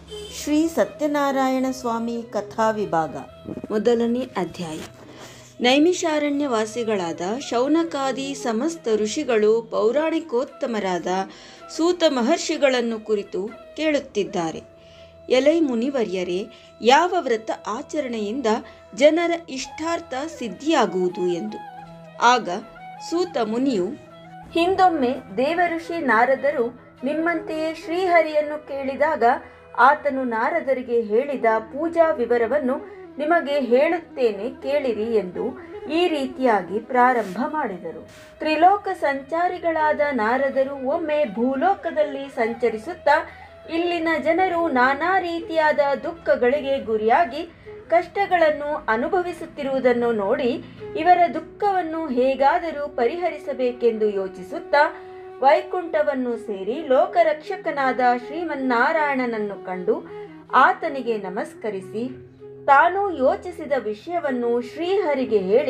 ಶ್ರೀ ಸತ್ಯನಾರಾಯಣ ಸ್ವಾಮಿ ಕಥಾ ವಿಭಾಗ ಮೊದಲನೇ ಅಧ್ಯಾಯ ನೈಮಿಷಾರಣ್ಯವಾಸಿಗಳಾದ ಶೌನಕಾದಿ ಸಮಸ್ತ ಋಷಿಗಳು ಪೌರಾಣಿಕೋತ್ತಮರಾದ ಸೂತ ಮಹರ್ಷಿಗಳನ್ನು ಕುರಿತು ಕೇಳುತ್ತಿದ್ದಾರೆ ಎಲೈ ಮುನಿವರ್ಯರೇ ಯಾವ ವ್ರತ ಆಚರಣೆಯಿಂದ ಜನರ ಇಷ್ಟಾರ್ಥ ಸಿದ್ಧಿಯಾಗುವುದು ಎಂದು ಆಗ ಸೂತ ಮುನಿಯು ಹಿಂದೊಮ್ಮೆ ದೇವಋಷಿ ನಾರದರು ನಿಮ್ಮಂತೆಯೇ ಶ್ರೀಹರಿಯನ್ನು ಕೇಳಿದಾಗ ಆತನು ನಾರದರಿಗೆ ಹೇಳಿದ ಪೂಜಾ ವಿವರವನ್ನು ನಿಮಗೆ ಹೇಳುತ್ತೇನೆ ಕೇಳಿರಿ ಎಂದು ಈ ರೀತಿಯಾಗಿ ಪ್ರಾರಂಭ ಮಾಡಿದರು ತ್ರಿಲೋಕ ಸಂಚಾರಿಗಳಾದ ನಾರದರು ಒಮ್ಮೆ ಭೂಲೋಕದಲ್ಲಿ ಸಂಚರಿಸುತ್ತಾ ಇಲ್ಲಿನ ಜನರು ನಾನಾ ರೀತಿಯಾದ ದುಃಖಗಳಿಗೆ ಗುರಿಯಾಗಿ ಕಷ್ಟಗಳನ್ನು ಅನುಭವಿಸುತ್ತಿರುವುದನ್ನು ನೋಡಿ ಇವರ ದುಃಖವನ್ನು ಹೇಗಾದರೂ ಪರಿಹರಿಸಬೇಕೆಂದು ಯೋಚಿಸುತ್ತಾ ವೈಕುಂಠವನ್ನು ಸೇರಿ ಲೋಕರಕ್ಷಕನಾದ ಶ್ರೀಮನ್ನಾರಾಯಣನನ್ನು ಕಂಡು ಆತನಿಗೆ ನಮಸ್ಕರಿಸಿ ತಾನು ಯೋಚಿಸಿದ ವಿಷಯವನ್ನು ಶ್ರೀಹರಿಗೆ ಹೇಳಿ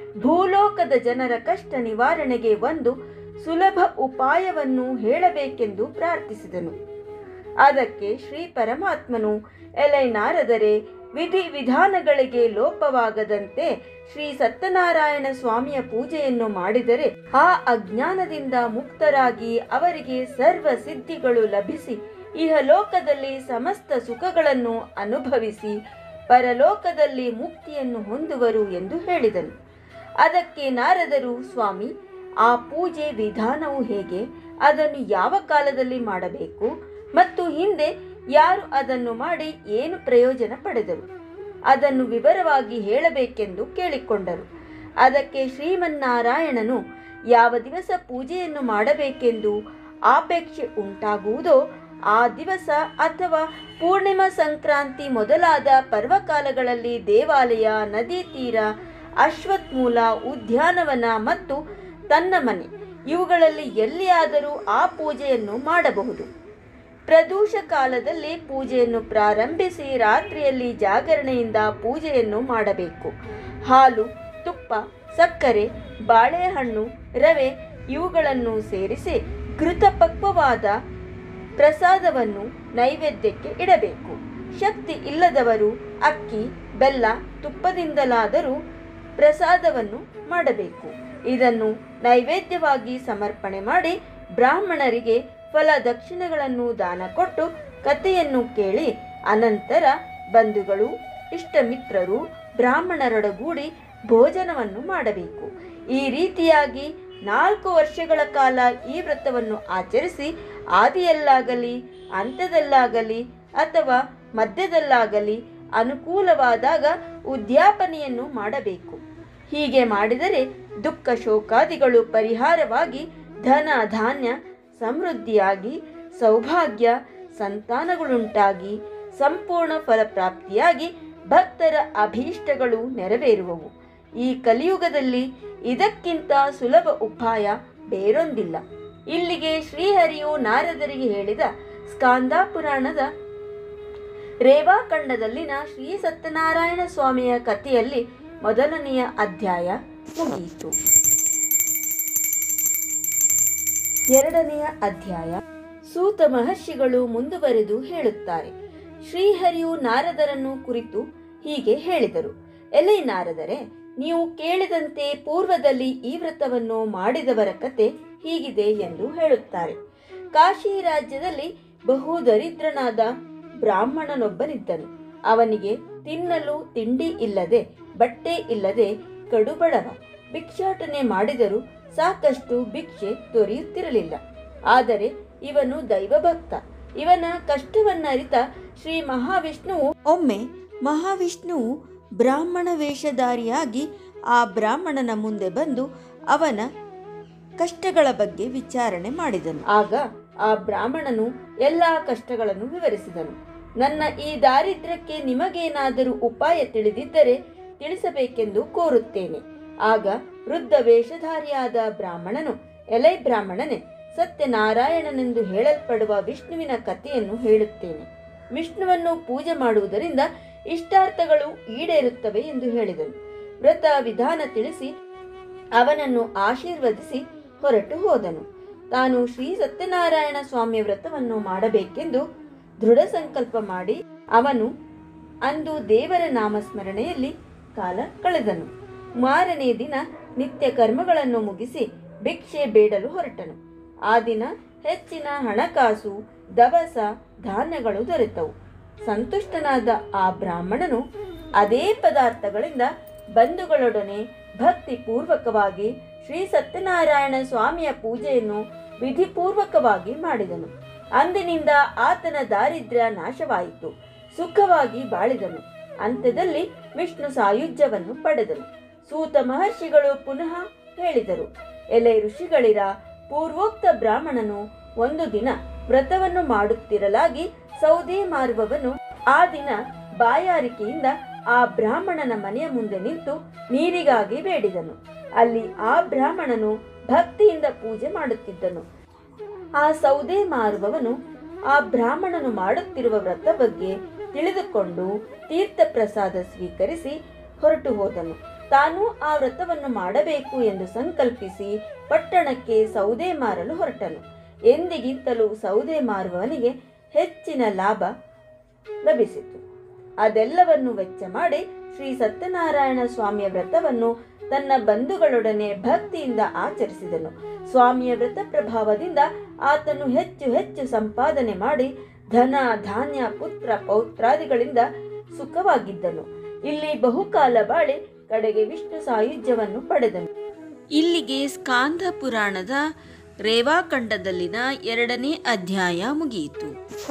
ಭೂಲೋಕದ ಜನರ ಕಷ್ಟ ನಿವಾರಣೆಗೆ ಒಂದು ಸುಲಭ ಉಪಾಯವನ್ನು ಹೇಳಬೇಕೆಂದು ಪ್ರಾರ್ಥಿಸಿದನು ಅದಕ್ಕೆ ಶ್ರೀ ಪರಮಾತ್ಮನು ಎಲೈ ನಾರದರೆ ವಿಧಿ ವಿಧಾನಗಳಿಗೆ ಲೋಪವಾಗದಂತೆ ಶ್ರೀ ಸತ್ಯನಾರಾಯಣ ಸ್ವಾಮಿಯ ಪೂಜೆಯನ್ನು ಮಾಡಿದರೆ ಆ ಅಜ್ಞಾನದಿಂದ ಮುಕ್ತರಾಗಿ ಅವರಿಗೆ ಸರ್ವ ಸಿದ್ಧಿಗಳು ಲಭಿಸಿ ಇಹಲೋಕದಲ್ಲಿ ಸಮಸ್ತ ಸುಖಗಳನ್ನು ಅನುಭವಿಸಿ ಪರಲೋಕದಲ್ಲಿ ಮುಕ್ತಿಯನ್ನು ಹೊಂದುವರು ಎಂದು ಹೇಳಿದನು ಅದಕ್ಕೆ ನಾರದರು ಸ್ವಾಮಿ ಆ ಪೂಜೆ ವಿಧಾನವು ಹೇಗೆ ಅದನ್ನು ಯಾವ ಕಾಲದಲ್ಲಿ ಮಾಡಬೇಕು ಮತ್ತು ಹಿಂದೆ ಯಾರು ಅದನ್ನು ಮಾಡಿ ಏನು ಪ್ರಯೋಜನ ಪಡೆದರು ಅದನ್ನು ವಿವರವಾಗಿ ಹೇಳಬೇಕೆಂದು ಕೇಳಿಕೊಂಡರು ಅದಕ್ಕೆ ಶ್ರೀಮನ್ನಾರಾಯಣನು ಯಾವ ದಿವಸ ಪೂಜೆಯನ್ನು ಮಾಡಬೇಕೆಂದು ಆಪೇಕ್ಷೆ ಉಂಟಾಗುವುದೋ ಆ ದಿವಸ ಅಥವಾ ಪೂರ್ಣಿಮಾ ಸಂಕ್ರಾಂತಿ ಮೊದಲಾದ ಪರ್ವಕಾಲಗಳಲ್ಲಿ ದೇವಾಲಯ ನದಿ ತೀರ ಅಶ್ವತ್ಮೂಲ ಉದ್ಯಾನವನ ಮತ್ತು ತನ್ನ ಮನೆ ಇವುಗಳಲ್ಲಿ ಎಲ್ಲಿಯಾದರೂ ಆ ಪೂಜೆಯನ್ನು ಮಾಡಬಹುದು ಪ್ರದೋಷ ಕಾಲದಲ್ಲಿ ಪೂಜೆಯನ್ನು ಪ್ರಾರಂಭಿಸಿ ರಾತ್ರಿಯಲ್ಲಿ ಜಾಗರಣೆಯಿಂದ ಪೂಜೆಯನ್ನು ಮಾಡಬೇಕು ಹಾಲು ತುಪ್ಪ ಸಕ್ಕರೆ ಬಾಳೆಹಣ್ಣು ರವೆ ಇವುಗಳನ್ನು ಸೇರಿಸಿ ಘೃತಪಕ್ವವಾದ ಪ್ರಸಾದವನ್ನು ನೈವೇದ್ಯಕ್ಕೆ ಇಡಬೇಕು ಶಕ್ತಿ ಇಲ್ಲದವರು ಅಕ್ಕಿ ಬೆಲ್ಲ ತುಪ್ಪದಿಂದಲಾದರೂ ಪ್ರಸಾದವನ್ನು ಮಾಡಬೇಕು ಇದನ್ನು ನೈವೇದ್ಯವಾಗಿ ಸಮರ್ಪಣೆ ಮಾಡಿ ಬ್ರಾಹ್ಮಣರಿಗೆ ಫಲ ದಕ್ಷಿಣೆಗಳನ್ನು ದಾನ ಕೊಟ್ಟು ಕಥೆಯನ್ನು ಕೇಳಿ ಅನಂತರ ಬಂಧುಗಳು ಇಷ್ಟಮಿತ್ರರು ಬ್ರಾಹ್ಮಣರೊಡಗೂಡಿ ಭೋಜನವನ್ನು ಮಾಡಬೇಕು ಈ ರೀತಿಯಾಗಿ ನಾಲ್ಕು ವರ್ಷಗಳ ಕಾಲ ಈ ವ್ರತವನ್ನು ಆಚರಿಸಿ ಆದಿಯಲ್ಲಾಗಲಿ ಅಂತ್ಯದಲ್ಲಾಗಲಿ ಅಥವಾ ಮಧ್ಯದಲ್ಲಾಗಲಿ ಅನುಕೂಲವಾದಾಗ ಉದ್ಯಾಪನೆಯನ್ನು ಮಾಡಬೇಕು ಹೀಗೆ ಮಾಡಿದರೆ ದುಃಖ ಶೋಕಾದಿಗಳು ಪರಿಹಾರವಾಗಿ ಧನ ಧಾನ್ಯ ಸಮೃದ್ಧಿಯಾಗಿ ಸೌಭಾಗ್ಯ ಸಂತಾನಗಳುಂಟಾಗಿ ಸಂಪೂರ್ಣ ಫಲಪ್ರಾಪ್ತಿಯಾಗಿ ಭಕ್ತರ ಅಭೀಷ್ಟಗಳು ನೆರವೇರುವವು ಈ ಕಲಿಯುಗದಲ್ಲಿ ಇದಕ್ಕಿಂತ ಸುಲಭ ಉಪಾಯ ಬೇರೊಂದಿಲ್ಲ ಇಲ್ಲಿಗೆ ಶ್ರೀಹರಿಯು ನಾರದರಿಗೆ ಹೇಳಿದ ಸ್ಕಾಂದ ಪುರಾಣದ ರೇವಾಖಂಡದಲ್ಲಿನ ಶ್ರೀ ಸತ್ಯನಾರಾಯಣ ಸ್ವಾಮಿಯ ಕಥೆಯಲ್ಲಿ ಮೊದಲನೆಯ ಅಧ್ಯಾಯ ಮುಗಿಯಿತು ಎರಡನೆಯ ಅಧ್ಯಾಯ ಸೂತ ಮಹರ್ಷಿಗಳು ಮುಂದುವರೆದು ಹೇಳುತ್ತಾರೆ ಶ್ರೀಹರಿಯು ನಾರದರನ್ನು ಕುರಿತು ಹೀಗೆ ಹೇಳಿದರು ಎಲೈ ನಾರದರೆ ನೀವು ಕೇಳಿದಂತೆ ಪೂರ್ವದಲ್ಲಿ ಈ ವ್ರತವನ್ನು ಮಾಡಿದವರ ಕತೆ ಹೀಗಿದೆ ಎಂದು ಹೇಳುತ್ತಾರೆ ಕಾಶಿ ರಾಜ್ಯದಲ್ಲಿ ಬಹು ದರಿದ್ರನಾದ ಬ್ರಾಹ್ಮಣನೊಬ್ಬನಿದ್ದನು ಅವನಿಗೆ ತಿನ್ನಲು ತಿಂಡಿ ಇಲ್ಲದೆ ಬಟ್ಟೆ ಇಲ್ಲದೆ ಕಡುಬಡವ ಭಿಕ್ಷಾಟನೆ ಮಾಡಿದರೂ ಸಾಕಷ್ಟು ಭಿಕ್ಷೆ ದೊರೆಯುತ್ತಿರಲಿಲ್ಲ ಆದರೆ ಇವನು ದೈವಭಕ್ತ ಇವನ ಕಷ್ಟವನ್ನರಿತ ಶ್ರೀ ಮಹಾವಿಷ್ಣುವು ಒಮ್ಮೆ ಮಹಾವಿಷ್ಣುವು ಬ್ರಾಹ್ಮಣ ವೇಷಧಾರಿಯಾಗಿ ಆ ಬ್ರಾಹ್ಮಣನ ಮುಂದೆ ಬಂದು ಅವನ ಕಷ್ಟಗಳ ಬಗ್ಗೆ ವಿಚಾರಣೆ ಮಾಡಿದನು ಆಗ ಆ ಬ್ರಾಹ್ಮಣನು ಎಲ್ಲ ಕಷ್ಟಗಳನ್ನು ವಿವರಿಸಿದನು ನನ್ನ ಈ ದಾರಿದ್ರ್ಯಕ್ಕೆ ನಿಮಗೇನಾದರೂ ಉಪಾಯ ತಿಳಿದಿದ್ದರೆ ತಿಳಿಸಬೇಕೆಂದು ಕೋರುತ್ತೇನೆ ಆಗ ವೃದ್ಧ ವೇಷಧಾರಿಯಾದ ಬ್ರಾಹ್ಮಣನು ಎಲೈ ಬ್ರಾಹ್ಮಣನೆ ಸತ್ಯನಾರಾಯಣನೆಂದು ಹೇಳಲ್ಪಡುವ ವಿಷ್ಣುವಿನ ಕಥೆಯನ್ನು ಹೇಳುತ್ತೇನೆ ವಿಷ್ಣುವನ್ನು ಪೂಜೆ ಮಾಡುವುದರಿಂದ ಇಷ್ಟಾರ್ಥಗಳು ಈಡೇರುತ್ತವೆ ಎಂದು ಹೇಳಿದನು ವ್ರತ ವಿಧಾನ ತಿಳಿಸಿ ಅವನನ್ನು ಆಶೀರ್ವದಿಸಿ ಹೊರಟು ಹೋದನು ತಾನು ಶ್ರೀ ಸತ್ಯನಾರಾಯಣ ಸ್ವಾಮಿಯ ವ್ರತವನ್ನು ಮಾಡಬೇಕೆಂದು ದೃಢ ಸಂಕಲ್ಪ ಮಾಡಿ ಅವನು ಅಂದು ದೇವರ ನಾಮಸ್ಮರಣೆಯಲ್ಲಿ ಕಾಲ ಕಳೆದನು ಮಾರನೇ ದಿನ ನಿತ್ಯ ಕರ್ಮಗಳನ್ನು ಮುಗಿಸಿ ಭಿಕ್ಷೆ ಬೇಡಲು ಹೊರಟನು ಆ ದಿನ ಹೆಚ್ಚಿನ ಹಣಕಾಸು ದವಸ ಧಾನ್ಯಗಳು ದೊರೆತವು ಸಂತುಷ್ಟನಾದ ಆ ಬ್ರಾಹ್ಮಣನು ಅದೇ ಪದಾರ್ಥಗಳಿಂದ ಬಂಧುಗಳೊಡನೆ ಭಕ್ತಿ ಪೂರ್ವಕವಾಗಿ ಶ್ರೀ ಸತ್ಯನಾರಾಯಣ ಸ್ವಾಮಿಯ ಪೂಜೆಯನ್ನು ವಿಧಿಪೂರ್ವಕವಾಗಿ ಮಾಡಿದನು ಅಂದಿನಿಂದ ಆತನ ದಾರಿದ್ರ್ಯ ನಾಶವಾಯಿತು ಸುಖವಾಗಿ ಬಾಳಿದನು ಅಂತ್ಯದಲ್ಲಿ ವಿಷ್ಣು ಸಾಯುಜ್ಯವನ್ನು ಪಡೆದನು ಸೂತ ಮಹರ್ಷಿಗಳು ಪುನಃ ಹೇಳಿದರು ಎಲೆ ಋಷಿಗಳಿರ ಪೂರ್ವೋಕ್ತ ಬ್ರಾಹ್ಮಣನು ಒಂದು ದಿನ ವ್ರತವನ್ನು ಮಾಡುತ್ತಿರಲಾಗಿ ಸೌದೆ ಮಾರುವವನು ಆ ದಿನ ಬಾಯಾರಿಕೆಯಿಂದ ಆ ಬ್ರಾಹ್ಮಣನ ಮನೆಯ ಮುಂದೆ ನಿಂತು ನೀರಿಗಾಗಿ ಬೇಡಿದನು ಅಲ್ಲಿ ಆ ಬ್ರಾಹ್ಮಣನು ಭಕ್ತಿಯಿಂದ ಪೂಜೆ ಮಾಡುತ್ತಿದ್ದನು ಆ ಸೌದೆ ಮಾರುವವನು ಆ ಬ್ರಾಹ್ಮಣನು ಮಾಡುತ್ತಿರುವ ವ್ರತ ಬಗ್ಗೆ ತಿಳಿದುಕೊಂಡು ತೀರ್ಥ ಪ್ರಸಾದ ಸ್ವೀಕರಿಸಿ ಹೊರಟು ಹೋದನು ತಾನು ಆ ವ್ರತವನ್ನು ಮಾಡಬೇಕು ಎಂದು ಸಂಕಲ್ಪಿಸಿ ಪಟ್ಟಣಕ್ಕೆ ಸೌದೆ ಮಾರಲು ಹೊರಟನು ಎಂದಿಗಿಂತಲೂ ಸೌದೆ ಮಾರುವವನಿಗೆ ಹೆಚ್ಚಿನ ಲಾಭ ಲಭಿಸಿತು ಅದೆಲ್ಲವನ್ನು ವೆಚ್ಚ ಮಾಡಿ ಶ್ರೀ ಸತ್ಯನಾರಾಯಣ ಸ್ವಾಮಿಯ ವ್ರತವನ್ನು ತನ್ನ ಬಂಧುಗಳೊಡನೆ ಭಕ್ತಿಯಿಂದ ಆಚರಿಸಿದನು ಸ್ವಾಮಿಯ ವ್ರತ ಪ್ರಭಾವದಿಂದ ಆತನು ಹೆಚ್ಚು ಹೆಚ್ಚು ಸಂಪಾದನೆ ಮಾಡಿ ಧನ ಧಾನ್ಯ ಪುತ್ರ ಪೌತ್ರಾದಿಗಳಿಂದ ಸುಖವಾಗಿದ್ದನು ಇಲ್ಲಿ ಬಹುಕಾಲ ಬಾಳಿ ಕಡೆಗೆ ವಿಷ್ಣು ಸಾಯುಜ್ಯವನ್ನು ಪಡೆದನು ಇಲ್ಲಿಗೆ ಸ್ಕಾಂದ ಪುರಾಣದ ರೇವಾಖಂಡದಲ್ಲಿನ ಎರಡನೇ ಅಧ್ಯಾಯ ಮುಗಿಯಿತು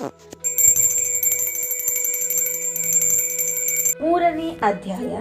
ಮೂರನೇ ಅಧ್ಯಾಯ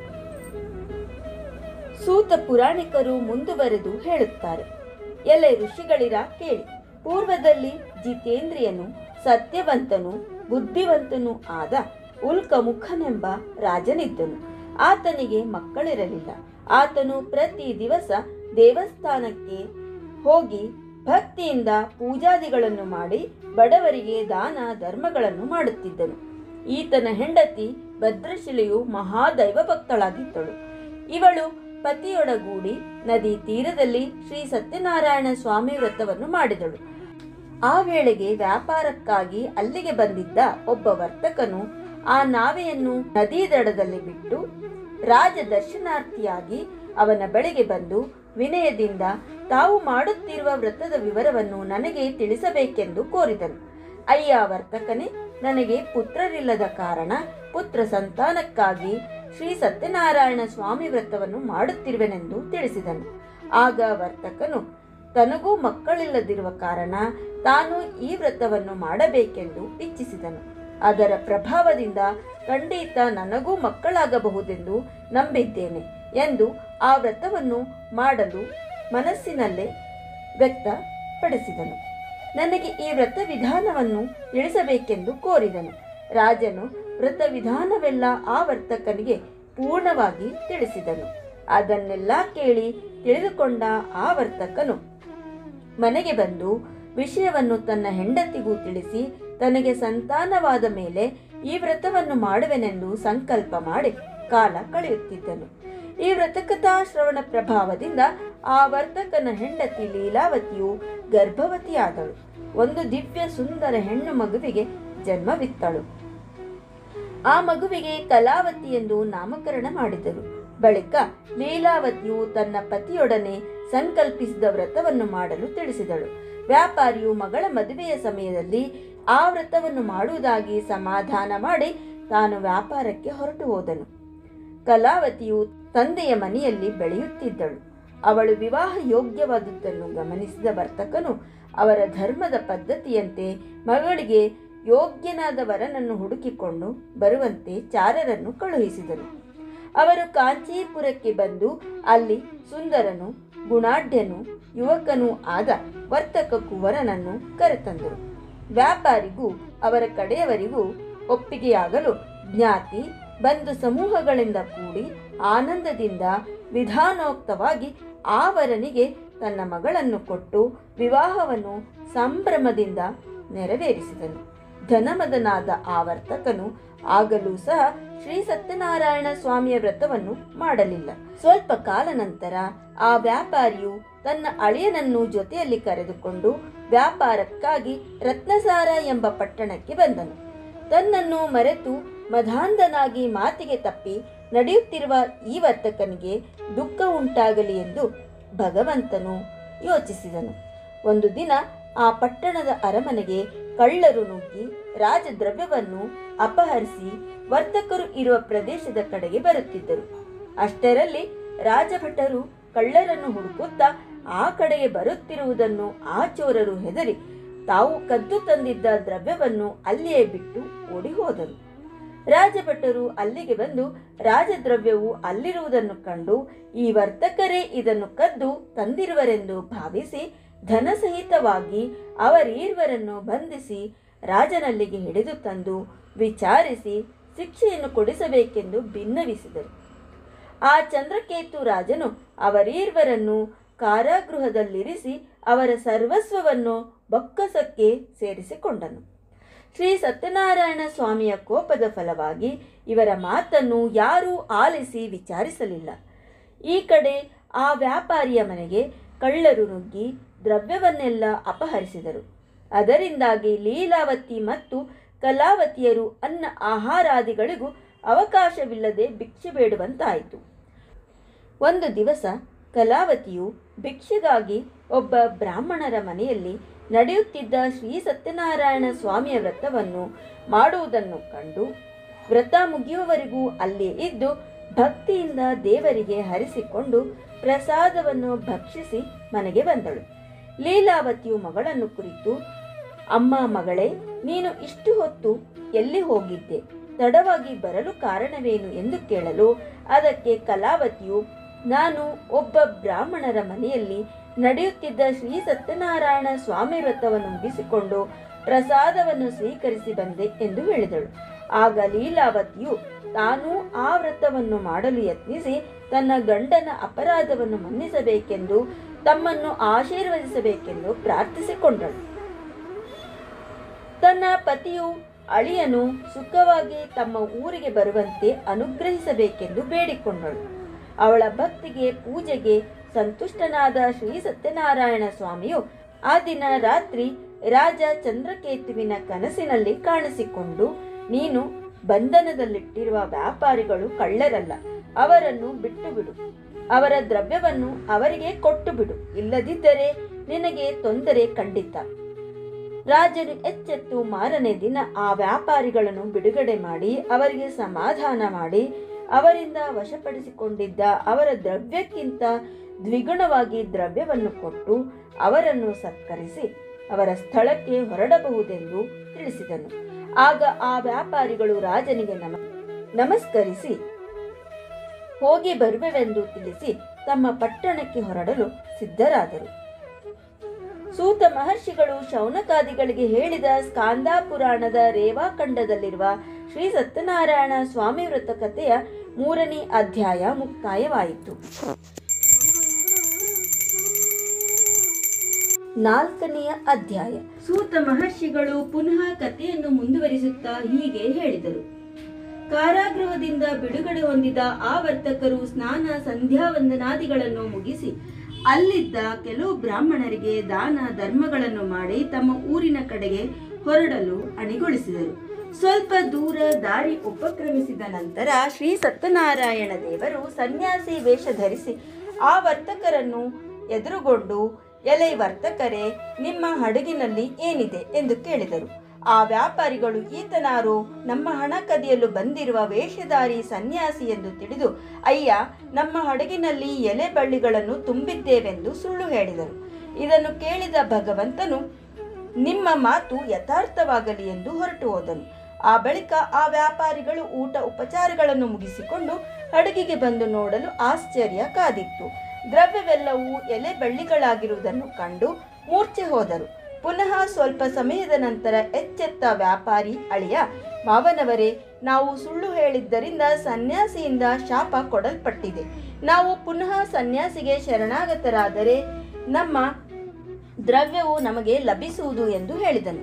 ಸೂತ ಪುರಾಣಿಕರು ಮುಂದುವರೆದು ಹೇಳುತ್ತಾರೆ ಎಲೆ ಋಷಿಗಳಿರ ಕೇಳಿ ಪೂರ್ವದಲ್ಲಿ ಜಿತೇಂದ್ರಿಯನು ಸತ್ಯವಂತನು ಬುದ್ಧಿವಂತನೂ ಆದ ಉಲ್ಕಮುಖನೆಂಬ ರಾಜನಿದ್ದನು ಆತನಿಗೆ ಮಕ್ಕಳಿರಲಿಲ್ಲ ಆತನು ಪ್ರತಿ ದಿವಸ ದೇವಸ್ಥಾನಕ್ಕೆ ಹೋಗಿ ಭಕ್ತಿಯಿಂದ ಪೂಜಾದಿಗಳನ್ನು ಮಾಡಿ ಬಡವರಿಗೆ ದಾನ ಧರ್ಮಗಳನ್ನು ಮಾಡುತ್ತಿದ್ದನು ಈತನ ಹೆಂಡತಿ ಭದ್ರಶಿಲೆಯು ಮಹಾದೈವ ಭಕ್ತಳಾಗಿದ್ದಳು ಇವಳು ಪತಿಯೊಡಗೂಡಿ ನದಿ ತೀರದಲ್ಲಿ ಶ್ರೀ ಸತ್ಯನಾರಾಯಣ ಸ್ವಾಮಿ ವ್ರತವನ್ನು ಮಾಡಿದಳು ಆ ವೇಳೆಗೆ ವ್ಯಾಪಾರಕ್ಕಾಗಿ ಅಲ್ಲಿಗೆ ಬಂದಿದ್ದ ಒಬ್ಬ ವರ್ತಕನು ಆ ನಾವೆಯನ್ನು ನದಿ ದಡದಲ್ಲಿ ಬಿಟ್ಟು ರಾಜ ದರ್ಶನಾರ್ಥಿಯಾಗಿ ಅವನ ಬಳಿಗೆ ಬಂದು ವಿನಯದಿಂದ ತಾವು ಮಾಡುತ್ತಿರುವ ವ್ರತದ ವಿವರವನ್ನು ನನಗೆ ತಿಳಿಸಬೇಕೆಂದು ಕೋರಿದನು ಅಯ್ಯ ವರ್ತಕನೇ ನನಗೆ ಪುತ್ರರಿಲ್ಲದ ಕಾರಣ ಪುತ್ರ ಸಂತಾನಕ್ಕಾಗಿ ಶ್ರೀ ಸತ್ಯನಾರಾಯಣ ಸ್ವಾಮಿ ವ್ರತವನ್ನು ಮಾಡುತ್ತಿರುವೆನೆಂದು ತಿಳಿಸಿದನು ಆಗ ವರ್ತಕನು ತನಗೂ ಮಕ್ಕಳಿಲ್ಲದಿರುವ ಕಾರಣ ತಾನು ಈ ವ್ರತವನ್ನು ಮಾಡಬೇಕೆಂದು ಇಚ್ಛಿಸಿದನು ಅದರ ಪ್ರಭಾವದಿಂದ ಖಂಡಿತ ನನಗೂ ಮಕ್ಕಳಾಗಬಹುದೆಂದು ನಂಬಿದ್ದೇನೆ ಎಂದು ಆ ವ್ರತವನ್ನು ಮಾಡಲು ಮನಸ್ಸಿನಲ್ಲೇ ವ್ಯಕ್ತಪಡಿಸಿದನು ನನಗೆ ಈ ವ್ರತ ವಿಧಾನವನ್ನು ತಿಳಿಸಬೇಕೆಂದು ಕೋರಿದನು ರಾಜನು ವ್ರತ ವಿಧಾನವೆಲ್ಲ ಆ ವರ್ತಕನಿಗೆ ಪೂರ್ಣವಾಗಿ ತಿಳಿಸಿದನು ಅದನ್ನೆಲ್ಲ ಕೇಳಿ ತಿಳಿದುಕೊಂಡ ಆ ವರ್ತಕನು ಮನೆಗೆ ಬಂದು ವಿಷಯವನ್ನು ತನ್ನ ಹೆಂಡತಿಗೂ ತಿಳಿಸಿ ತನಗೆ ಸಂತಾನವಾದ ಮೇಲೆ ಈ ವ್ರತವನ್ನು ಮಾಡುವೆನೆಂದು ಸಂಕಲ್ಪ ಮಾಡಿ ಕಾಲ ಕಳೆಯುತ್ತಿದ್ದನು ಈ ವ್ರತಕಥಾ ಶ್ರವಣ ಪ್ರಭಾವದಿಂದ ಆ ವರ್ತಕನ ಹೆಂಡತಿ ಲೀಲಾವತಿಯು ಗರ್ಭವತಿಯಾದಳು ಒಂದು ದಿವ್ಯ ಸುಂದರ ಹೆಣ್ಣು ಮಗುವಿಗೆ ಜನ್ಮವಿತ್ತಳು ಆ ಮಗುವಿಗೆ ಕಲಾವತಿ ಎಂದು ನಾಮಕರಣ ಮಾಡಿದರು ಬಳಿಕ ಲೀಲಾವತಿಯು ತನ್ನ ಪತಿಯೊಡನೆ ಸಂಕಲ್ಪಿಸಿದ ವ್ರತವನ್ನು ಮಾಡಲು ತಿಳಿಸಿದಳು ವ್ಯಾಪಾರಿಯು ಮಗಳ ಮದುವೆಯ ಸಮಯದಲ್ಲಿ ಆ ವ್ರತವನ್ನು ಮಾಡುವುದಾಗಿ ಸಮಾಧಾನ ಮಾಡಿ ತಾನು ವ್ಯಾಪಾರಕ್ಕೆ ಹೊರಟು ಹೋದನು ಕಲಾವತಿಯು ತಂದೆಯ ಮನೆಯಲ್ಲಿ ಬೆಳೆಯುತ್ತಿದ್ದಳು ಅವಳು ವಿವಾಹ ಯೋಗ್ಯವಾದುದನ್ನು ಗಮನಿಸಿದ ವರ್ತಕನು ಅವರ ಧರ್ಮದ ಪದ್ಧತಿಯಂತೆ ಮಗಳಿಗೆ ಯೋಗ್ಯನಾದ ವರನನ್ನು ಹುಡುಕಿಕೊಂಡು ಬರುವಂತೆ ಚಾರರನ್ನು ಕಳುಹಿಸಿದನು ಅವರು ಕಾಂಚೀಪುರಕ್ಕೆ ಬಂದು ಅಲ್ಲಿ ಸುಂದರನು ಗುಣಾಢ್ಯನು ಯುವಕನೂ ಆದ ವರ್ತಕ ಕುವರನನ್ನು ಕರೆತಂದರು ವ್ಯಾಪಾರಿಗೂ ಅವರ ಕಡೆಯವರಿಗೂ ಒಪ್ಪಿಗೆಯಾಗಲು ಜ್ಞಾತಿ ಬಂಧು ಸಮೂಹಗಳಿಂದ ಕೂಡಿ ಆನಂದದಿಂದ ವಿಧಾನೋಕ್ತವಾಗಿ ಆ ವರನಿಗೆ ತನ್ನ ಮಗಳನ್ನು ಕೊಟ್ಟು ವಿವಾಹವನ್ನು ಸಂಭ್ರಮದಿಂದ ನೆರವೇರಿಸಿದನು ಧನಮದನಾದ ಆ ವರ್ತಕನು ಆಗಲೂ ಸಹ ಶ್ರೀ ಸತ್ಯನಾರಾಯಣ ಸ್ವಾಮಿಯ ವ್ರತವನ್ನು ಮಾಡಲಿಲ್ಲ ಸ್ವಲ್ಪ ಕಾಲ ನಂತರ ಆ ವ್ಯಾಪಾರಿಯು ತನ್ನ ಅಳಿಯನನ್ನು ಜೊತೆಯಲ್ಲಿ ಕರೆದುಕೊಂಡು ವ್ಯಾಪಾರಕ್ಕಾಗಿ ರತ್ನಸಾರ ಎಂಬ ಪಟ್ಟಣಕ್ಕೆ ಬಂದನು ತನ್ನನ್ನು ಮರೆತು ಮಧಾಂಧನಾಗಿ ಮಾತಿಗೆ ತಪ್ಪಿ ನಡೆಯುತ್ತಿರುವ ಈ ವರ್ತಕನಿಗೆ ದುಃಖ ಉಂಟಾಗಲಿ ಎಂದು ಭಗವಂತನು ಯೋಚಿಸಿದನು ಒಂದು ದಿನ ಆ ಪಟ್ಟಣದ ಅರಮನೆಗೆ ಕಳ್ಳರು ನುಗ್ಗಿ ರಾಜದ್ರವ್ಯವನ್ನು ಅಪಹರಿಸಿ ವರ್ತಕರು ಇರುವ ಪ್ರದೇಶದ ಕಡೆಗೆ ಬರುತ್ತಿದ್ದರು ಅಷ್ಟರಲ್ಲಿ ರಾಜಭಟರು ಕಳ್ಳರನ್ನು ಹುಡುಕುತ್ತಾ ಆ ಕಡೆಗೆ ಬರುತ್ತಿರುವುದನ್ನು ಆ ಚೋರರು ಹೆದರಿ ತಾವು ಕದ್ದು ತಂದಿದ್ದ ದ್ರವ್ಯವನ್ನು ಅಲ್ಲಿಯೇ ಬಿಟ್ಟು ಓಡಿ ಹೋದರು ರಾಜಭಟರು ಅಲ್ಲಿಗೆ ಬಂದು ರಾಜದ್ರವ್ಯವು ಅಲ್ಲಿರುವುದನ್ನು ಕಂಡು ಈ ವರ್ತಕರೇ ಇದನ್ನು ಕದ್ದು ತಂದಿರುವರೆಂದು ಭಾವಿಸಿ ಧನಸಹಿತವಾಗಿ ಅವರೀರ್ವರನ್ನು ಬಂಧಿಸಿ ರಾಜನಲ್ಲಿಗೆ ಹಿಡಿದು ತಂದು ವಿಚಾರಿಸಿ ಶಿಕ್ಷೆಯನ್ನು ಕೊಡಿಸಬೇಕೆಂದು ಭಿನ್ನವಿಸಿದರು ಆ ಚಂದ್ರಕೇತು ರಾಜನು ಅವರೀರ್ವರನ್ನು ಕಾರಾಗೃಹದಲ್ಲಿರಿಸಿ ಅವರ ಸರ್ವಸ್ವವನ್ನು ಬೊಕ್ಕಸಕ್ಕೆ ಸೇರಿಸಿಕೊಂಡನು ಶ್ರೀ ಸತ್ಯನಾರಾಯಣ ಸ್ವಾಮಿಯ ಕೋಪದ ಫಲವಾಗಿ ಇವರ ಮಾತನ್ನು ಯಾರೂ ಆಲಿಸಿ ವಿಚಾರಿಸಲಿಲ್ಲ ಈ ಕಡೆ ಆ ವ್ಯಾಪಾರಿಯ ಮನೆಗೆ ಕಳ್ಳರು ನುಗ್ಗಿ ದ್ರವ್ಯವನ್ನೆಲ್ಲ ಅಪಹರಿಸಿದರು ಅದರಿಂದಾಗಿ ಲೀಲಾವತಿ ಮತ್ತು ಕಲಾವತಿಯರು ಅನ್ನ ಆಹಾರಾದಿಗಳಿಗೂ ಅವಕಾಶವಿಲ್ಲದೆ ಭಿಕ್ಷೆ ಬೇಡುವಂತಾಯಿತು ಒಂದು ದಿವಸ ಕಲಾವತಿಯು ಭಿಕ್ಷೆಗಾಗಿ ಒಬ್ಬ ಬ್ರಾಹ್ಮಣರ ಮನೆಯಲ್ಲಿ ನಡೆಯುತ್ತಿದ್ದ ಶ್ರೀ ಸತ್ಯನಾರಾಯಣ ಸ್ವಾಮಿಯ ವ್ರತವನ್ನು ಮಾಡುವುದನ್ನು ಕಂಡು ವ್ರತ ಮುಗಿಯುವವರೆಗೂ ಅಲ್ಲೇ ಇದ್ದು ಭಕ್ತಿಯಿಂದ ದೇವರಿಗೆ ಹರಿಸಿಕೊಂಡು ಪ್ರಸಾದವನ್ನು ಭಕ್ಷಿಸಿ ಮನೆಗೆ ಬಂದಳು ಲೀಲಾವತಿಯು ಮಗಳನ್ನು ಕುರಿತು ಅಮ್ಮ ಮಗಳೇ ನೀನು ಇಷ್ಟು ಹೊತ್ತು ಎಲ್ಲಿ ಹೋಗಿದ್ದೆ ತಡವಾಗಿ ಬರಲು ಕಾರಣವೇನು ಎಂದು ಕೇಳಲು ಅದಕ್ಕೆ ಕಲಾವತಿಯು ನಾನು ಒಬ್ಬ ಬ್ರಾಹ್ಮಣರ ಮನೆಯಲ್ಲಿ ನಡೆಯುತ್ತಿದ್ದ ಶ್ರೀ ಸತ್ಯನಾರಾಯಣ ಸ್ವಾಮಿ ವ್ರತವನ್ನು ಮುಗಿಸಿಕೊಂಡು ಪ್ರಸಾದವನ್ನು ಸ್ವೀಕರಿಸಿ ಬಂದೆ ಎಂದು ಹೇಳಿದಳು ಆಗ ಲೀಲಾವತಿಯು ತಾನೂ ಆ ವ್ರತವನ್ನು ಮಾಡಲು ಯತ್ನಿಸಿ ತನ್ನ ಗಂಡನ ಅಪರಾಧವನ್ನು ಮನ್ನಿಸಬೇಕೆಂದು ತಮ್ಮನ್ನು ಆಶೀರ್ವದಿಸಬೇಕೆಂದು ಪ್ರಾರ್ಥಿಸಿಕೊಂಡಳು ತನ್ನ ಪತಿಯು ಅಳಿಯನು ಸುಖವಾಗಿ ತಮ್ಮ ಊರಿಗೆ ಬರುವಂತೆ ಅನುಗ್ರಹಿಸಬೇಕೆಂದು ಬೇಡಿಕೊಂಡಳು ಅವಳ ಭಕ್ತಿಗೆ ಪೂಜೆಗೆ ಸಂತುಷ್ಟನಾದ ಶ್ರೀ ಸತ್ಯನಾರಾಯಣ ಸ್ವಾಮಿಯು ಆ ದಿನ ರಾತ್ರಿ ರಾಜ ಚಂದ್ರಕೇತುವಿನ ಕನಸಿನಲ್ಲಿ ಕಾಣಿಸಿಕೊಂಡು ನೀನು ಬಂಧನದಲ್ಲಿಟ್ಟಿರುವ ವ್ಯಾಪಾರಿಗಳು ಕಳ್ಳರಲ್ಲ ಅವರನ್ನು ಬಿಟ್ಟು ಬಿಡು ಅವರ ದ್ರವ್ಯವನ್ನು ಅವರಿಗೆ ಕೊಟ್ಟು ಬಿಡು ಇಲ್ಲದಿದ್ದರೆ ನಿನಗೆ ತೊಂದರೆ ಖಂಡಿತ ರಾಜನು ಎಚ್ಚೆತ್ತು ಮಾರನೇ ದಿನ ಆ ವ್ಯಾಪಾರಿಗಳನ್ನು ಬಿಡುಗಡೆ ಮಾಡಿ ಅವರಿಗೆ ಸಮಾಧಾನ ಮಾಡಿ ಅವರಿಂದ ವಶಪಡಿಸಿಕೊಂಡಿದ್ದ ಅವರ ದ್ರವ್ಯಕ್ಕಿಂತ ದ್ವಿಗುಣವಾಗಿ ದ್ರವ್ಯವನ್ನು ಕೊಟ್ಟು ಅವರನ್ನು ಸತ್ಕರಿಸಿ ಅವರ ಸ್ಥಳಕ್ಕೆ ಹೊರಡಬಹುದೆಂದು ತಿಳಿಸಿದನು ಆಗ ಆ ವ್ಯಾಪಾರಿಗಳು ರಾಜನಿಗೆ ನಮ ನಮಸ್ಕರಿಸಿ ಹೋಗಿ ಬರುವೆವೆಂದು ತಿಳಿಸಿ ತಮ್ಮ ಪಟ್ಟಣಕ್ಕೆ ಹೊರಡಲು ಸಿದ್ಧರಾದರು ಸೂತ ಮಹರ್ಷಿಗಳು ಶೌನಕಾದಿಗಳಿಗೆ ಹೇಳಿದ ಸ್ಕಾಂದ ಪುರಾಣದ ರೇವಾಖಂಡದಲ್ಲಿರುವ ಶ್ರೀ ಸತ್ಯನಾರಾಯಣ ಸ್ವಾಮಿ ವ್ರತ ಕಥೆಯ ಮೂರನೇ ಅಧ್ಯಾಯ ಮುಕ್ತಾಯವಾಯಿತು ನಾಲ್ಕನೆಯ ಅಧ್ಯಾಯ ಸೂತ ಮಹರ್ಷಿಗಳು ಪುನಃ ಕಥೆಯನ್ನು ಮುಂದುವರಿಸುತ್ತಾ ಹೀಗೆ ಹೇಳಿದರು ಕಾರಾಗೃಹದಿಂದ ಬಿಡುಗಡೆ ಹೊಂದಿದ ಆ ವರ್ತಕರು ಸ್ನಾನ ಸಂಧ್ಯಾ ವಂದನಾದಿಗಳನ್ನು ಮುಗಿಸಿ ಅಲ್ಲಿದ್ದ ಕೆಲವು ಬ್ರಾಹ್ಮಣರಿಗೆ ದಾನ ಧರ್ಮಗಳನ್ನು ಮಾಡಿ ತಮ್ಮ ಊರಿನ ಕಡೆಗೆ ಹೊರಡಲು ಅಣಿಗೊಳಿಸಿದರು ಸ್ವಲ್ಪ ದೂರ ದಾರಿ ಉಪಕ್ರಮಿಸಿದ ನಂತರ ಶ್ರೀ ಸತ್ಯನಾರಾಯಣ ದೇವರು ಸನ್ಯಾಸಿ ವೇಷ ಧರಿಸಿ ಆ ವರ್ತಕರನ್ನು ಎದುರುಗೊಂಡು ಎಲೆ ವರ್ತಕರೇ ನಿಮ್ಮ ಹಡಗಿನಲ್ಲಿ ಏನಿದೆ ಎಂದು ಕೇಳಿದರು ಆ ವ್ಯಾಪಾರಿಗಳು ಈತನಾರು ನಮ್ಮ ಹಣ ಕದಿಯಲು ಬಂದಿರುವ ವೇಷಧಾರಿ ಸನ್ಯಾಸಿ ಎಂದು ತಿಳಿದು ಅಯ್ಯ ನಮ್ಮ ಹಡಗಿನಲ್ಲಿ ಎಲೆ ಬಳ್ಳಿಗಳನ್ನು ತುಂಬಿದ್ದೇವೆಂದು ಸುಳ್ಳು ಹೇಳಿದರು ಇದನ್ನು ಕೇಳಿದ ಭಗವಂತನು ನಿಮ್ಮ ಮಾತು ಯಥಾರ್ಥವಾಗಲಿ ಎಂದು ಹೊರಟು ಹೋದನು ಆ ಬಳಿಕ ಆ ವ್ಯಾಪಾರಿಗಳು ಊಟ ಉಪಚಾರಗಳನ್ನು ಮುಗಿಸಿಕೊಂಡು ಹಡಗಿಗೆ ಬಂದು ನೋಡಲು ಆಶ್ಚರ್ಯ ಕಾದಿತ್ತು ದ್ರವ್ಯವೆಲ್ಲವೂ ಎಲೆ ಬಳ್ಳಿಗಳಾಗಿರುವುದನ್ನು ಕಂಡು ಮೂರ್ಛೆ ಹೋದರು ಪುನಃ ಸ್ವಲ್ಪ ಸಮಯದ ನಂತರ ಎಚ್ಚೆತ್ತ ವ್ಯಾಪಾರಿ ಅಳಿಯ ಮಾವನವರೇ ನಾವು ಸುಳ್ಳು ಹೇಳಿದ್ದರಿಂದ ಸನ್ಯಾಸಿಯಿಂದ ಶಾಪ ಕೊಡಲ್ಪಟ್ಟಿದೆ ನಾವು ಪುನಃ ಸನ್ಯಾಸಿಗೆ ಶರಣಾಗತರಾದರೆ ನಮ್ಮ ದ್ರವ್ಯವು ನಮಗೆ ಲಭಿಸುವುದು ಎಂದು ಹೇಳಿದನು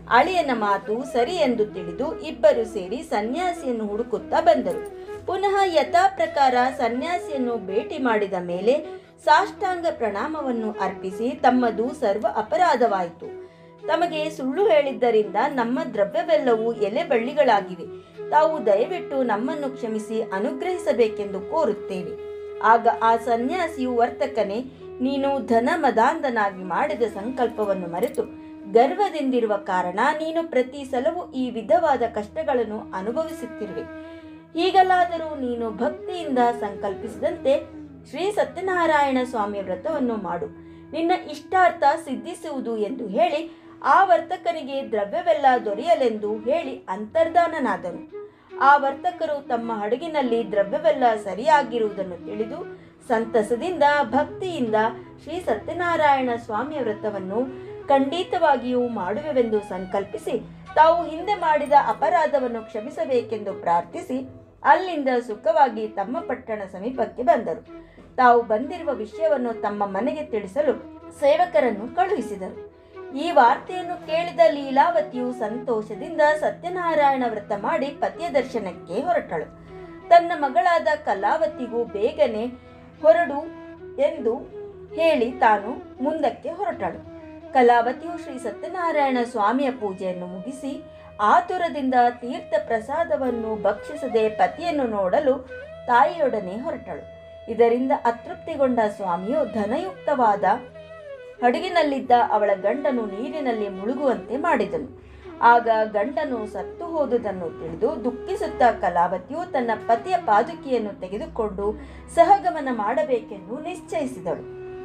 ಅಳಿಯನ ಮಾತು ಸರಿ ಎಂದು ತಿಳಿದು ಇಬ್ಬರು ಸೇರಿ ಸನ್ಯಾಸಿಯನ್ನು ಹುಡುಕುತ್ತಾ ಬಂದರು ಪುನಃ ಯಥಾ ಪ್ರಕಾರ ಸನ್ಯಾಸಿಯನ್ನು ಭೇಟಿ ಮಾಡಿದ ಮೇಲೆ ಸಾಷ್ಟಾಂಗ ಪ್ರಣಾಮವನ್ನು ಅರ್ಪಿಸಿ ತಮ್ಮದು ಸರ್ವ ಅಪರಾಧವಾಯಿತು ತಮಗೆ ಸುಳ್ಳು ಹೇಳಿದ್ದರಿಂದ ನಮ್ಮ ದ್ರವ್ಯವೆಲ್ಲವೂ ಎಲೆ ಬಳ್ಳಿಗಳಾಗಿವೆ ತಾವು ದಯವಿಟ್ಟು ನಮ್ಮನ್ನು ಕ್ಷಮಿಸಿ ಅನುಗ್ರಹಿಸಬೇಕೆಂದು ಕೋರುತ್ತೇವೆ ಆಗ ಆ ಸನ್ಯಾಸಿಯು ವರ್ತಕನೇ ನೀನು ಧನ ಮದಾಂಧನಾಗಿ ಮಾಡಿದ ಸಂಕಲ್ಪವನ್ನು ಮರೆತು ಗರ್ವದಿಂದಿರುವ ಕಾರಣ ನೀನು ಪ್ರತಿ ಸಲವೂ ಈ ವಿಧವಾದ ಕಷ್ಟಗಳನ್ನು ಅನುಭವಿಸುತ್ತಿರುವೆ ಹೀಗಲಾದರೂ ನೀನು ಭಕ್ತಿಯಿಂದ ಸಂಕಲ್ಪಿಸಿದಂತೆ ಶ್ರೀ ಸತ್ಯನಾರಾಯಣ ಸ್ವಾಮಿಯ ವ್ರತವನ್ನು ಮಾಡು ನಿನ್ನ ಇಷ್ಟಾರ್ಥ ಸಿದ್ಧಿಸುವುದು ಎಂದು ಹೇಳಿ ಆ ವರ್ತಕನಿಗೆ ದ್ರವ್ಯವೆಲ್ಲ ದೊರೆಯಲೆಂದು ಹೇಳಿ ಅಂತರ್ಧಾನನಾದನು ಆ ವರ್ತಕರು ತಮ್ಮ ಹಡಗಿನಲ್ಲಿ ದ್ರವ್ಯವೆಲ್ಲ ಸರಿಯಾಗಿರುವುದನ್ನು ತಿಳಿದು ಸಂತಸದಿಂದ ಭಕ್ತಿಯಿಂದ ಶ್ರೀ ಸತ್ಯನಾರಾಯಣ ಸ್ವಾಮಿಯ ವ್ರತವನ್ನು ಖಂಡಿತವಾಗಿಯೂ ಮಾಡುವೆವೆಂದು ಸಂಕಲ್ಪಿಸಿ ತಾವು ಹಿಂದೆ ಮಾಡಿದ ಅಪರಾಧವನ್ನು ಕ್ಷಮಿಸಬೇಕೆಂದು ಪ್ರಾರ್ಥಿಸಿ ಅಲ್ಲಿಂದ ಸುಖವಾಗಿ ತಮ್ಮ ಪಟ್ಟಣ ಸಮೀಪಕ್ಕೆ ಬಂದರು ತಾವು ಬಂದಿರುವ ವಿಷಯವನ್ನು ತಮ್ಮ ಮನೆಗೆ ತಿಳಿಸಲು ಸೇವಕರನ್ನು ಕಳುಹಿಸಿದರು ಈ ವಾರ್ತೆಯನ್ನು ಕೇಳಿದ ಲೀಲಾವತಿಯು ಸಂತೋಷದಿಂದ ಸತ್ಯನಾರಾಯಣ ವ್ರತ ಮಾಡಿ ಪತಿಯ ದರ್ಶನಕ್ಕೆ ಹೊರಟಳು ತನ್ನ ಮಗಳಾದ ಕಲಾವತಿಗೂ ಬೇಗನೆ ಹೊರಡು ಎಂದು ಹೇಳಿ ತಾನು ಮುಂದಕ್ಕೆ ಹೊರಟಳು ಕಲಾವತಿಯು ಶ್ರೀ ಸತ್ಯನಾರಾಯಣ ಸ್ವಾಮಿಯ ಪೂಜೆಯನ್ನು ಮುಗಿಸಿ ಆತುರದಿಂದ ತೀರ್ಥ ಪ್ರಸಾದವನ್ನು ಭಕ್ಷಿಸದೆ ಪತಿಯನ್ನು ನೋಡಲು ತಾಯಿಯೊಡನೆ ಹೊರಟಳು ಇದರಿಂದ ಅತೃಪ್ತಿಗೊಂಡ ಸ್ವಾಮಿಯು ಧನಯುಕ್ತವಾದ ಹಡಗಿನಲ್ಲಿದ್ದ ಅವಳ ಗಂಡನು ನೀರಿನಲ್ಲಿ ಮುಳುಗುವಂತೆ ಮಾಡಿದನು ಆಗ ಗಂಡನು ಸತ್ತು ಹೋದುದನ್ನು ತಿಳಿದು ದುಃಖಿಸುತ್ತಾ ಕಲಾವತಿಯು ತನ್ನ ಪತಿಯ ಪಾದುಕಿಯನ್ನು ತೆಗೆದುಕೊಂಡು ಸಹಗಮನ ಮಾಡಬೇಕೆಂದು ನಿಶ್ಚಯಿಸಿದಳು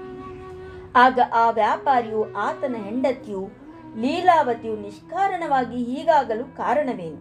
ಆಗ ಆ ವ್ಯಾಪಾರಿಯು ಆತನ ಹೆಂಡತಿಯು ಲೀಲಾವತಿಯು ನಿಷ್ಕಾರಣವಾಗಿ ಹೀಗಾಗಲು ಕಾರಣವೇನು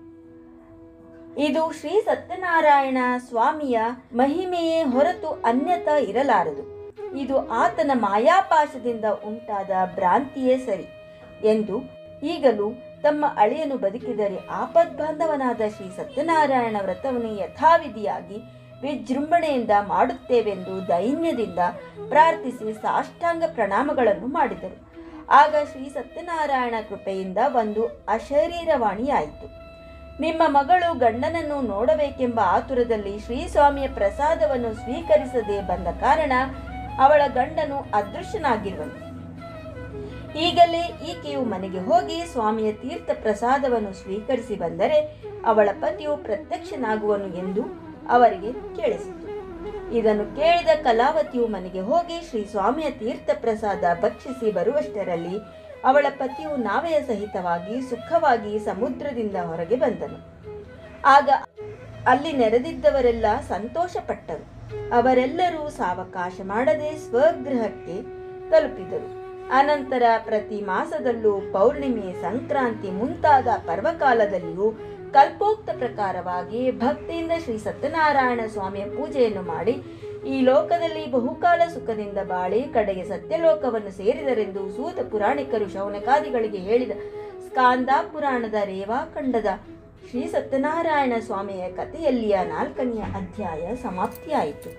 ಇದು ಶ್ರೀ ಸತ್ಯನಾರಾಯಣ ಸ್ವಾಮಿಯ ಮಹಿಮೆಯೇ ಹೊರತು ಅನ್ಯತಾ ಇರಲಾರದು ಇದು ಆತನ ಮಾಯಾಪಾಶದಿಂದ ಉಂಟಾದ ಭ್ರಾಂತಿಯೇ ಸರಿ ಎಂದು ಈಗಲೂ ತಮ್ಮ ಅಳಿಯನು ಬದುಕಿದರೆ ಆಪದ್ಬಾಂಧವನಾದ ಶ್ರೀ ಸತ್ಯನಾರಾಯಣ ವ್ರತವನ್ನು ಯಥಾವಿಧಿಯಾಗಿ ವಿಜೃಂಭಣೆಯಿಂದ ಮಾಡುತ್ತೇವೆಂದು ದೈನ್ಯದಿಂದ ಪ್ರಾರ್ಥಿಸಿ ಸಾಷ್ಟಾಂಗ ಪ್ರಣಾಮಗಳನ್ನು ಮಾಡಿದರು ಆಗ ಶ್ರೀ ಸತ್ಯನಾರಾಯಣ ಕೃಪೆಯಿಂದ ಒಂದು ಅಶರೀರವಾಣಿಯಾಯಿತು ನಿಮ್ಮ ಮಗಳು ಗಂಡನನ್ನು ನೋಡಬೇಕೆಂಬ ಆತುರದಲ್ಲಿ ಶ್ರೀ ಸ್ವಾಮಿಯ ಪ್ರಸಾದವನ್ನು ಸ್ವೀಕರಿಸದೆ ಬಂದ ಕಾರಣ ಅವಳ ಗಂಡನು ಅದೃಶ್ಯನಾಗಿರುವನು ಈಗಲೇ ಈಕೆಯು ಮನೆಗೆ ಹೋಗಿ ಸ್ವಾಮಿಯ ತೀರ್ಥ ಪ್ರಸಾದವನ್ನು ಸ್ವೀಕರಿಸಿ ಬಂದರೆ ಅವಳ ಪತಿಯು ಪ್ರತ್ಯಕ್ಷನಾಗುವನು ಎಂದು ಅವರಿಗೆ ಕೇಳಿಸಿತು ಇದನ್ನು ಕೇಳಿದ ಕಲಾವತಿಯು ಮನೆಗೆ ಹೋಗಿ ಶ್ರೀ ಸ್ವಾಮಿಯ ತೀರ್ಥ ಪ್ರಸಾದ ಭಕ್ಷಿಸಿ ಬರುವಷ್ಟರಲ್ಲಿ ಅವಳ ಪತಿಯು ನಾವೆಯ ಸಹಿತವಾಗಿ ಸುಖವಾಗಿ ಸಮುದ್ರದಿಂದ ಹೊರಗೆ ಬಂದನು ಆಗ ಅಲ್ಲಿ ನೆರೆದಿದ್ದವರೆಲ್ಲ ಸಂತೋಷಪಟ್ಟರು ಅವರೆಲ್ಲರೂ ಸಾವಕಾಶ ಮಾಡದೆ ಸ್ವಗೃಹಕ್ಕೆ ತಲುಪಿದರು ಅನಂತರ ಪ್ರತಿ ಮಾಸದಲ್ಲೂ ಪೌರ್ಣಿಮೆ ಸಂಕ್ರಾಂತಿ ಮುಂತಾದ ಪರ್ವಕಾಲದಲ್ಲಿಯೂ ಕಲ್ಪೋಕ್ತ ಪ್ರಕಾರವಾಗಿ ಭಕ್ತಿಯಿಂದ ಶ್ರೀ ಸತ್ಯನಾರಾಯಣ ಸ್ವಾಮಿಯ ಪೂಜೆಯನ್ನು ಮಾಡಿ ಈ ಲೋಕದಲ್ಲಿ ಬಹುಕಾಲ ಸುಖದಿಂದ ಬಾಳಿ ಕಡೆಗೆ ಸತ್ಯಲೋಕವನ್ನು ಸೇರಿದರೆಂದು ಸೂತ ಪುರಾಣಿಕರು ಶೌನಕಾದಿಗಳಿಗೆ ಹೇಳಿದ ಸ್ಕಾಂದ ಪುರಾಣದ ರೇವಾಖಂಡದ ಶ್ರೀ ಸತ್ಯನಾರಾಯಣ ಸ್ವಾಮಿಯ ಕಥೆಯಲ್ಲಿಯ ನಾಲ್ಕನೆಯ ಅಧ್ಯಾಯ ಸಮಾಪ್ತಿಯಾಯಿತು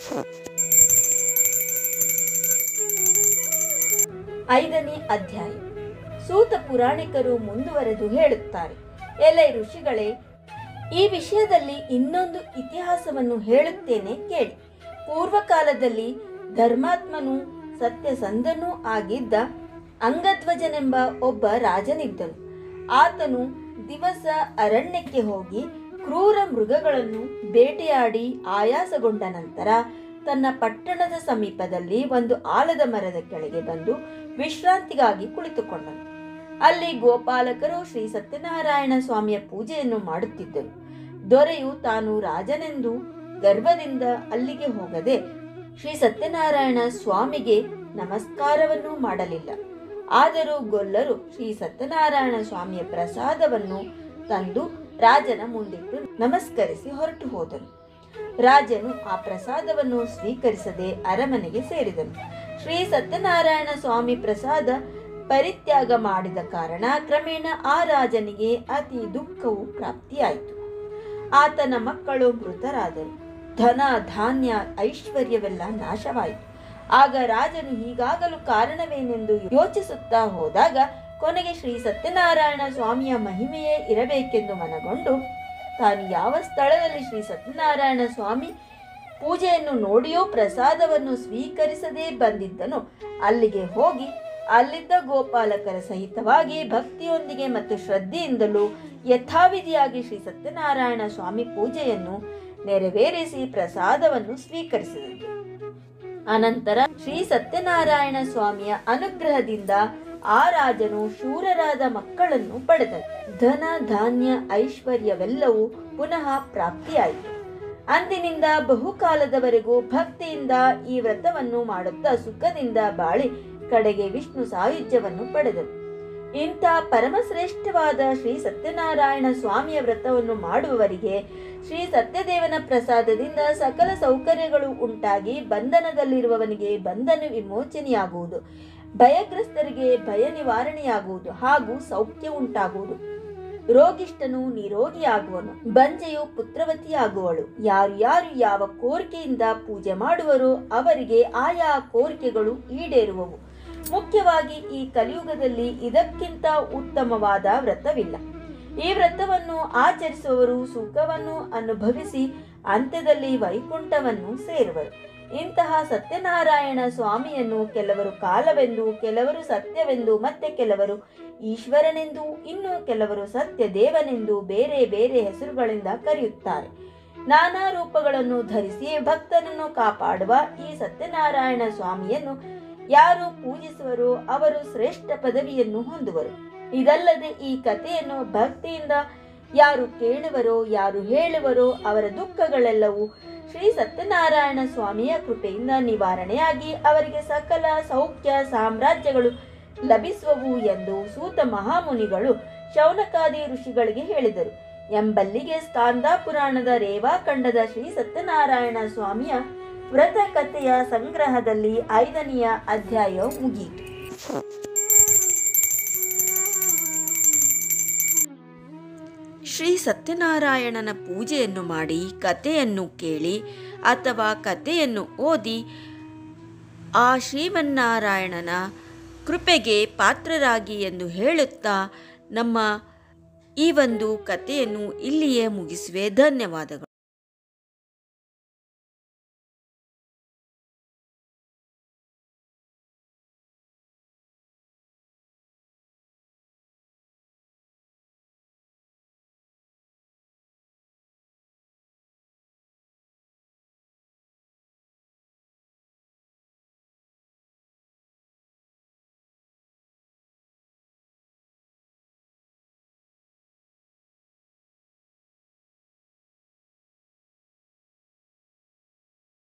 ಐದನೇ ಅಧ್ಯಾಯ ಸೂತ ಪುರಾಣಿಕರು ಮುಂದುವರೆದು ಹೇಳುತ್ತಾರೆ ಎಲೆ ಋಷಿಗಳೇ ಈ ವಿಷಯದಲ್ಲಿ ಇನ್ನೊಂದು ಇತಿಹಾಸವನ್ನು ಹೇಳುತ್ತೇನೆ ಕೇಳಿ ಪೂರ್ವಕಾಲದಲ್ಲಿ ಧರ್ಮಾತ್ಮನು ಸತ್ಯಸಂಧನೂ ಆಗಿದ್ದ ಅಂಗಧ್ವಜನೆಂಬ ಒಬ್ಬ ರಾಜನಿದ್ದನು ಆತನು ದಿವಸ ಅರಣ್ಯಕ್ಕೆ ಹೋಗಿ ಕ್ರೂರ ಮೃಗಗಳನ್ನು ಬೇಟೆಯಾಡಿ ಆಯಾಸಗೊಂಡ ನಂತರ ತನ್ನ ಪಟ್ಟಣದ ಸಮೀಪದಲ್ಲಿ ಒಂದು ಆಲದ ಮರದ ಕೆಳಗೆ ಬಂದು ವಿಶ್ರಾಂತಿಗಾಗಿ ಕುಳಿತುಕೊಂಡನು ಅಲ್ಲಿ ಗೋಪಾಲಕರು ಶ್ರೀ ಸತ್ಯನಾರಾಯಣ ಸ್ವಾಮಿಯ ಪೂಜೆಯನ್ನು ಮಾಡುತ್ತಿದ್ದರು ದೊರೆಯು ತಾನು ರಾಜನೆಂದು ಗರ್ವದಿಂದ ಅಲ್ಲಿಗೆ ಹೋಗದೆ ಶ್ರೀ ಸತ್ಯನಾರಾಯಣ ಸ್ವಾಮಿಗೆ ನಮಸ್ಕಾರವನ್ನೂ ಮಾಡಲಿಲ್ಲ ಆದರೂ ಗೊಲ್ಲರು ಶ್ರೀ ಸತ್ಯನಾರಾಯಣ ಸ್ವಾಮಿಯ ಪ್ರಸಾದವನ್ನು ತಂದು ರಾಜನ ಮುಂದಿಟ್ಟು ನಮಸ್ಕರಿಸಿ ಹೊರಟು ಹೋದರು ರಾಜನು ಆ ಪ್ರಸಾದವನ್ನು ಸ್ವೀಕರಿಸದೆ ಅರಮನೆಗೆ ಸೇರಿದನು ಶ್ರೀ ಸತ್ಯನಾರಾಯಣ ಸ್ವಾಮಿ ಪ್ರಸಾದ ಪರಿತ್ಯಾಗ ಮಾಡಿದ ಕಾರಣ ಕ್ರಮೇಣ ಆ ರಾಜನಿಗೆ ಅತಿ ದುಃಖವು ಪ್ರಾಪ್ತಿಯಾಯಿತು ಆತನ ಮಕ್ಕಳು ಮೃತರಾದರು ಧನ ಧಾನ್ಯ ಐಶ್ವರ್ಯವೆಲ್ಲ ನಾಶವಾಯಿತು ಆಗ ರಾಜನು ಹೀಗಾಗಲು ಕಾರಣವೇನೆಂದು ಯೋಚಿಸುತ್ತಾ ಹೋದಾಗ ಕೊನೆಗೆ ಶ್ರೀ ಸತ್ಯನಾರಾಯಣ ಸ್ವಾಮಿಯ ಮಹಿಮೆಯೇ ಇರಬೇಕೆಂದು ಮನಗೊಂಡು ತಾನು ಯಾವ ಸ್ಥಳದಲ್ಲಿ ಶ್ರೀ ಸತ್ಯನಾರಾಯಣ ಸ್ವಾಮಿ ಪೂಜೆಯನ್ನು ನೋಡಿಯೋ ಪ್ರಸಾದವನ್ನು ಸ್ವೀಕರಿಸದೇ ಬಂದಿದ್ದನೋ ಅಲ್ಲಿಗೆ ಹೋಗಿ ಅಲ್ಲಿದ್ದ ಗೋಪಾಲಕರ ಸಹಿತವಾಗಿ ಭಕ್ತಿಯೊಂದಿಗೆ ಮತ್ತು ಶ್ರದ್ಧೆಯಿಂದಲೂ ಯಥಾವಿಧಿಯಾಗಿ ಶ್ರೀ ಸತ್ಯನಾರಾಯಣ ಸ್ವಾಮಿ ಪೂಜೆಯನ್ನು ನೆರವೇರಿಸಿ ಪ್ರಸಾದವನ್ನು ಸ್ವೀಕರಿಸಿದರು ಅನಂತರ ಶ್ರೀ ಸತ್ಯನಾರಾಯಣ ಸ್ವಾಮಿಯ ಅನುಗ್ರಹದಿಂದ ಆ ರಾಜನು ಶೂರರಾದ ಮಕ್ಕಳನ್ನು ಪಡೆದನು ಧನ ಧಾನ್ಯ ಐಶ್ವರ್ಯವೆಲ್ಲವೂ ಪುನಃ ಪ್ರಾಪ್ತಿಯಾಯಿತು ಅಂದಿನಿಂದ ಬಹುಕಾಲದವರೆಗೂ ಭಕ್ತಿಯಿಂದ ಈ ವ್ರತವನ್ನು ಮಾಡುತ್ತಾ ಸುಖದಿಂದ ಬಾಳಿ ಕಡೆಗೆ ವಿಷ್ಣು ಸಾಯುಜ್ಯವನ್ನು ಪಡೆದನು ಇಂಥ ಪರಮಶ್ರೇಷ್ಠವಾದ ಶ್ರೀ ಸತ್ಯನಾರಾಯಣ ಸ್ವಾಮಿಯ ವ್ರತವನ್ನು ಮಾಡುವವರಿಗೆ ಶ್ರೀ ಸತ್ಯದೇವನ ಪ್ರಸಾದದಿಂದ ಸಕಲ ಸೌಕರ್ಯಗಳು ಉಂಟಾಗಿ ಬಂಧನದಲ್ಲಿರುವವನಿಗೆ ಬಂಧನ ವಿಮೋಚನೆಯಾಗುವುದು ಭಯಗ್ರಸ್ತರಿಗೆ ಭಯ ನಿವಾರಣೆಯಾಗುವುದು ಹಾಗೂ ಸೌಖ್ಯ ಉಂಟಾಗುವುದು ರೋಗಿಷ್ಠನು ನಿರೋಗಿಯಾಗುವನು ಬಂಜೆಯು ಪುತ್ರವತಿಯಾಗುವಳು ಯಾರು ಯಾರು ಯಾವ ಕೋರಿಕೆಯಿಂದ ಪೂಜೆ ಮಾಡುವರೋ ಅವರಿಗೆ ಆಯಾ ಕೋರಿಕೆಗಳು ಈಡೇರುವವು ಮುಖ್ಯವಾಗಿ ಈ ಕಲಿಯುಗದಲ್ಲಿ ಇದಕ್ಕಿಂತ ಉತ್ತಮವಾದ ವ್ರತವಿಲ್ಲ ಈ ವ್ರತವನ್ನು ಆಚರಿಸುವವರು ಸುಖವನ್ನು ಅನುಭವಿಸಿ ಅಂತ್ಯದಲ್ಲಿ ವೈಕುಂಠವನ್ನು ಸೇರುವರು ಇಂತಹ ಸತ್ಯನಾರಾಯಣ ಸ್ವಾಮಿಯನ್ನು ಕೆಲವರು ಕಾಲವೆಂದು ಕೆಲವರು ಸತ್ಯವೆಂದು ಮತ್ತೆ ಕೆಲವರು ಈಶ್ವರನೆಂದು ಇನ್ನು ಕೆಲವರು ಸತ್ಯ ದೇವನೆಂದು ಬೇರೆ ಬೇರೆ ಹೆಸರುಗಳಿಂದ ಕರೆಯುತ್ತಾರೆ ನಾನಾ ರೂಪಗಳನ್ನು ಧರಿಸಿ ಭಕ್ತನನ್ನು ಕಾಪಾಡುವ ಈ ಸತ್ಯನಾರಾಯಣ ಸ್ವಾಮಿಯನ್ನು ಯಾರು ಪೂಜಿಸುವರೋ ಅವರು ಶ್ರೇಷ್ಠ ಪದವಿಯನ್ನು ಹೊಂದುವರು ಇದಲ್ಲದೆ ಈ ಕಥೆಯನ್ನು ಭಕ್ತಿಯಿಂದ ಯಾರು ಕೇಳುವರೋ ಯಾರು ಹೇಳುವರೋ ಅವರ ದುಃಖಗಳೆಲ್ಲವೂ ಶ್ರೀ ಸತ್ಯನಾರಾಯಣ ಸ್ವಾಮಿಯ ಕೃಪೆಯಿಂದ ನಿವಾರಣೆಯಾಗಿ ಅವರಿಗೆ ಸಕಲ ಸೌಖ್ಯ ಸಾಮ್ರಾಜ್ಯಗಳು ಲಭಿಸುವವು ಎಂದು ಸೂತ ಮಹಾಮುನಿಗಳು ಶೌನಕಾದಿ ಋಷಿಗಳಿಗೆ ಹೇಳಿದರು ಎಂಬಲ್ಲಿಗೆ ಸ್ಕಾಂದ ಪುರಾಣದ ರೇವಾಖಂಡದ ಶ್ರೀ ಸತ್ಯನಾರಾಯಣ ಸ್ವಾಮಿಯ ವ್ರತ ಕಥೆಯ ಸಂಗ್ರಹದಲ್ಲಿ ಐದನೆಯ ಅಧ್ಯಾಯ ಮುಗಿಯಿತು ಶ್ರೀ ಸತ್ಯನಾರಾಯಣನ ಪೂಜೆಯನ್ನು ಮಾಡಿ ಕಥೆಯನ್ನು ಕೇಳಿ ಅಥವಾ ಕಥೆಯನ್ನು ಓದಿ ಆ ಶ್ರೀಮನ್ನಾರಾಯಣನ ಕೃಪೆಗೆ ಪಾತ್ರರಾಗಿ ಎಂದು ಹೇಳುತ್ತಾ ನಮ್ಮ ಈ ಒಂದು ಕಥೆಯನ್ನು ಇಲ್ಲಿಯೇ ಮುಗಿಸುವೆ ಧನ್ಯವಾದಗಳು